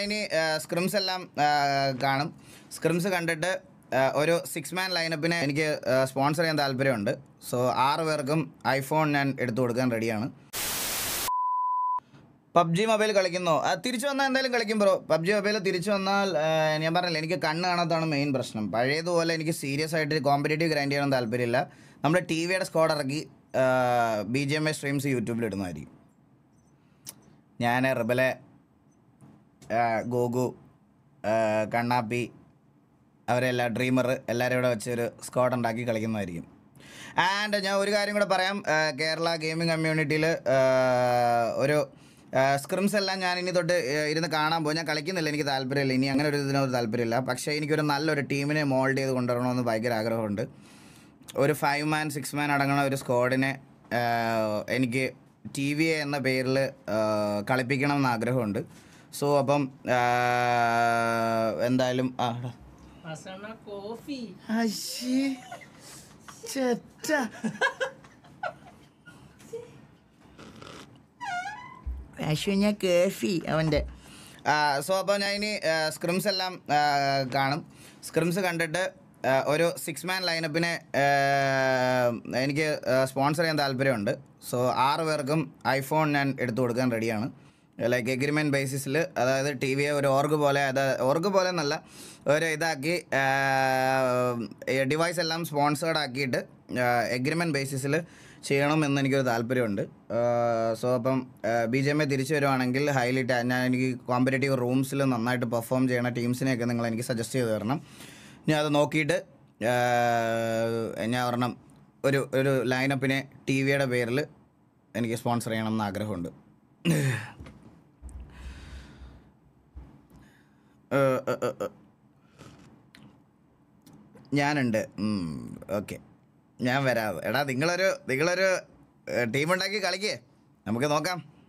ഇനി സ്ക്രിംസ് എല്ലാം ആ, കാണും സ്ക്രിംസ് കണ്ടിട്ട് ആ, ഒരു സിക്സ് മാൻ ലൈനപ്പിനെ എനിക്ക് സ്പോൺസർ ചെയ്യാൻ താല്പര്യമുണ്ട് സോ ആറ് പേർക്കും ഐഫോൺ ഞാൻ എടുത്തു കൊടുക്കാൻ റെഡിയാണ് പബ്ജി മൊബൈൽ കളിക്കുന്നോ ആ, തിരിച്ചു വന്നാൽ എന്തായാലും കളിക്കും ബ്രോ പബ്ജി മൊബൈൽ തിരിച്ചു വന്നാൽ ആ, ഞാൻ പറഞ്ഞില്ല എനിക്ക് കണ്ണ് കാണാത്തതാണ് മെയിൻ പ്രശ്നം പഴയതുപോലെ എനിക്ക് സീരിയസ് ആയിട്ട് കോമ്പറ്റേറ്റീവ് ഗ്രൈൻഡ് ചെയ്യണം താല്പര്യമില്ല നമ്മുടെ ടി വിയുടെ സ്കോഡ് ഇറക്കി B G M A streams യൂട്യൂബിൽ ഇടുന്നതായിരിക്കും ഞാൻ റിബലെ ആ, ഗോഗു ആ, കണ്ണാപ്പി അവരെല്ലാം ഡ്രീമർ എല്ലാവരും ഇവിടെ വെച്ച് ഒരു സ്ക്വാഡ് ഉണ്ടാക്കി കളിക്കുന്നതായിരിക്കും ആൻഡ് ഞാൻ ഒരു കാര്യം കൂടെ പറയാം ആ, കേരള ഗെയിമിംഗ് കമ്മ്യൂണിറ്റിയിൽ ഒരു സ്ക്രിംസ് എല്ലാം ഞാൻ ഇനി തൊട്ട് ആ, ഇരുന്ന് കാണാൻ പോകും ഞാൻ കളിക്കുന്നില്ല എനിക്ക് താല്പര്യമില്ല ഇനി അങ്ങനെ ഒരു ഇതിനൊരു താല്പര്യമില്ല പക്ഷേ എനിക്കൊരു നല്ലൊരു ടീമിനെ മോൾഡ് ചെയ്ത് കൊണ്ടുവരണമെന്ന് ഭയങ്കര ആഗ്രഹമുണ്ട് ഒരു ഫൈവ് മാൻ സിക്സ് മാൻ അടങ്ങുന്ന ഒരു സ്ക്വാഡിനെ എനിക്ക് ടി വി എ എന്ന പേരിൽ കളിപ്പിക്കണം എന്ന് ആഗ്രഹമുണ്ട് സോ അപ്പം ആ, എന്തായാലും ആ എടാ. അസണ കോഫി അശ്ശേ. ചെറ്റ. അശ്വിന കേഫി അവൻ്റെ സോ അപ്പോൾ ഞാൻ ഇനി സ്ക്രിംസ് എല്ലാം ആ, കാണും സ്ക്രിംസ് കണ്ടിട്ട് ആ, ഒരു സിക്സ് മാൻ ലൈനപ്പിനെ എനിക്ക് സ്പോൺസർ ചെയ്യാൻ താല്പര്യമുണ്ട് സോ ആറ് പേർക്കും ഐഫോൺ ഞാൻ എടുത്തു കൊടുക്കാൻ റെഡിയാണ് ലൈക്ക് എഗ്രിമെൻറ്റ് ബേസിസിൽ അതായത് ടി വിയെ ഒരു ഓർഗ് പോലെ അത് ഓർഗ് പോലെ എന്നല്ല ഒരു ഇതാക്കി ഡിവൈസ് എല്ലാം സ്പോൺസേർഡ് ആക്കിയിട്ട് എഗ്രിമെൻറ്റ് ബേസിസിൽ ചെയ്യണമെന്ന് എനിക്കൊരു താല്പര്യമുണ്ട് സോ അപ്പം ബി ജെ എം എ തിരിച്ചു വരുവാണെങ്കിൽ ഹൈലൈറ്റ് ഞാൻ എനിക്ക് കോമ്പറ്റേറ്റീവ് റൂംസിൽ നന്നായിട്ട് പെർഫോം ചെയ്യണ ടീംസിനെയൊക്കെ നിങ്ങൾ എനിക്ക് സജസ്റ്റ് ചെയ്ത് തരണം ഞാൻ അത് നോക്കിയിട്ട് ആ, ഞാൻ ഒരെണ്ണം ഒരു ഒരു ലൈനപ്പിനെ ടി വിയുടെ പേരിൽ എനിക്ക് സ്പോൺസർ ചെയ്യണം എന്ന് ആഗ്രഹമുണ്ട് ഏഹ്, ഏഹ്, ഏഹ്, ഏഹ്. ഞാനുണ്ട് ഓക്കെ ഞാൻ വരാം എടാ നിങ്ങളൊരു നിങ്ങളൊരു ടീം ഉണ്ടാക്കി കളിക്കേ നമുക്ക് നോക്കാം